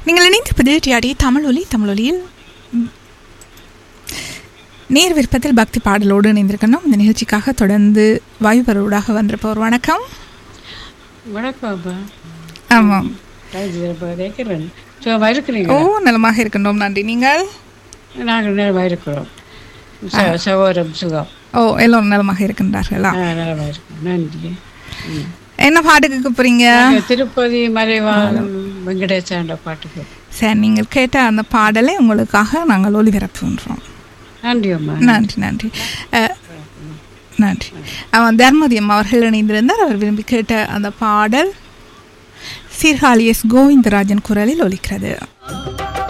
நீங்கள் இணைந்திருப்பது டிஆடி தமிழ் ஒலி தமிழ் ஒலியில் ம், நேர் விருப்பத்தில் பக்தி பாடலோடு இணைந்திருக்கணும் இந்த நிகழ்ச்சிக்காக தொடர்ந்து வாயுபரோடாக வந்திருப்பவர் வணக்கம் வணக்கம் அப்பா ஆமாம் கேட்குறேன் சும்மா இருக்கிறீங்க ஓ நலமாக இருக்கின்றோம் நன்றி நீங்கள் நாங்கள் நேரமாக இருக்கிறோம் ச- சகோதரம் சுகம் ஓ எல்லோரும் நலமாக இருக்கின்றார்களா ஆ நேரமாக இருக்கிறோம் நன்றி ம். என்ன பாட்டுக்கு போறீங்க நாங்க திருப்பதி மலைவாழும் வெங்கடேசாண்ட பாட்டுக்கு சரி நீங்கள் கேட்ட அந்த பாடலை உங்களுக்காக நாங்கள் ஒளிபரப்புகின்றோம் நன்றி அம்மா நன்றி நன்றி அஹ், நன்றி அவன் தர்மதியம் அவர்கள் இணைந்திருந்தார் அவர் விரும்பி கேட்ட அந்த பாடல் சீர்காழி எஸ் கோவிந்தராஜன் குரலில் ஒலிக்கிறது